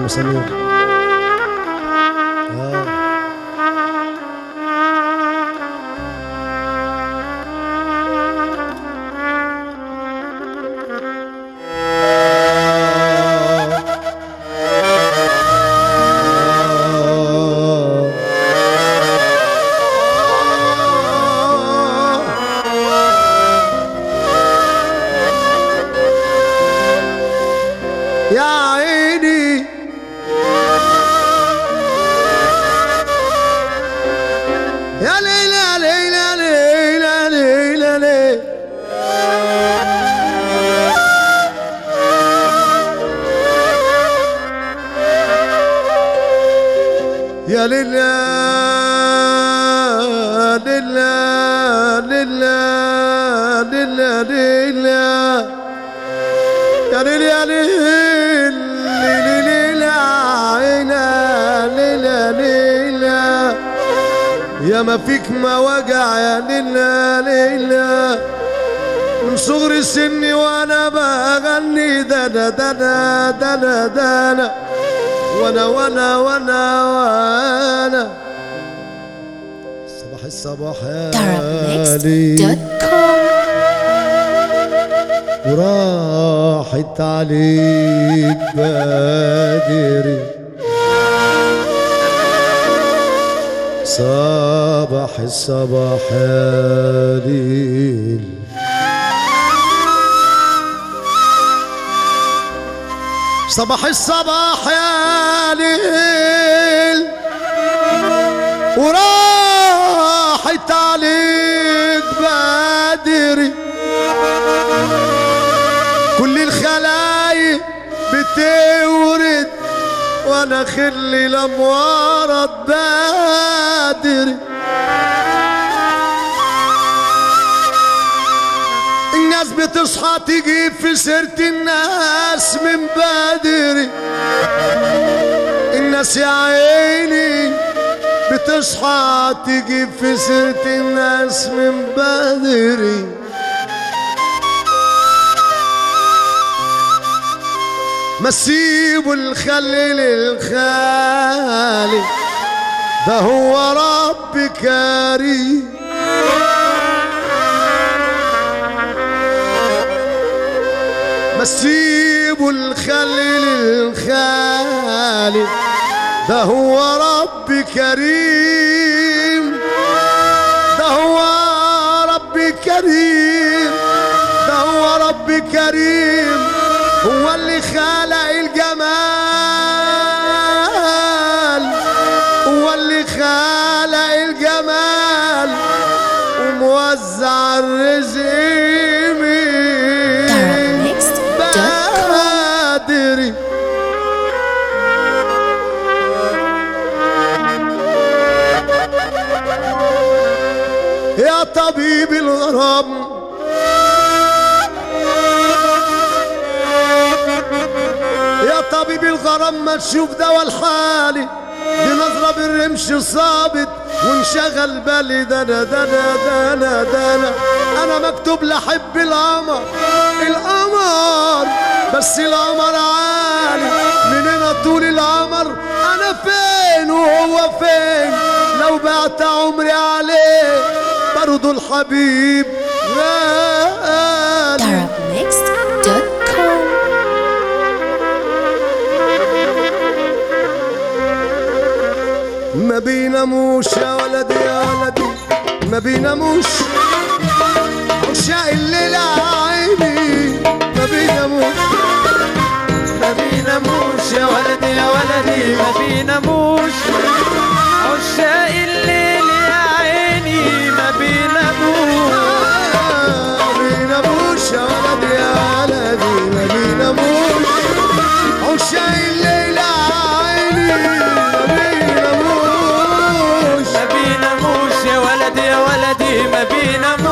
ابو سمير آه. يا عيني يا ليلى ليلى ليلى ليلى ليلى يا ليلى ليلى ليلى ليلى ليلى يا ليل يا ليل ليل ليل عينا ليلة ليلة يا ما فيك ما وجع يا ليلة ليلة من صغر سني وانا بغني دنا دنا دنا دنا وانا وانا وانا وانا صباح الصباح يا ليل Arabmix.com وراحت عليك بدري صباح الصباح يا ليل صباح الصباح يا ليل وراحت عليك بدري كل الخلايق بتورد وانا خلي لم ورد بدري الناس بتصحى تجيب في سيرة الناس من بدري الناس يا عيني بتصحى تجيب في سيرة الناس من بدري ما تسيبوا الخلي للخالي ده هو رب كريم ما تسيبوا الخلي للخالي ده هو رب كريم ده هو رب كريم ده هو رب كريم هو اللي خلق الجمال هو اللي خلق الجمال وموزع الرزق من Arabmix.com بدري يا طبيب الغرام يا طبيب الغرام ما تشوف دوا الحالي دي نظرة بالرمش صابت وانشغل بالي دنا دنا دنا دنا انا مكتوب لحب القمر القمر بس القمر عالي مننا طول القمر انا فين وهو فين لو بعت عمري عليه برضو الحبيب غالي Arabmix.com ما بيناموش يا ولدي يا ولدي ما بيناموش عشاق الليل يا عيني ما بيناموش ما بيناموش يا ولدي يا ولدي ما بيناموش عشاق الليل يا عيني ما بيناموش ما بيناموش يا ولدي يا ولدي ما بيناموش عشاق الليل يا عيني ما بيناموش ما بيناموش يا ولدي يا ولدي ما بيناموش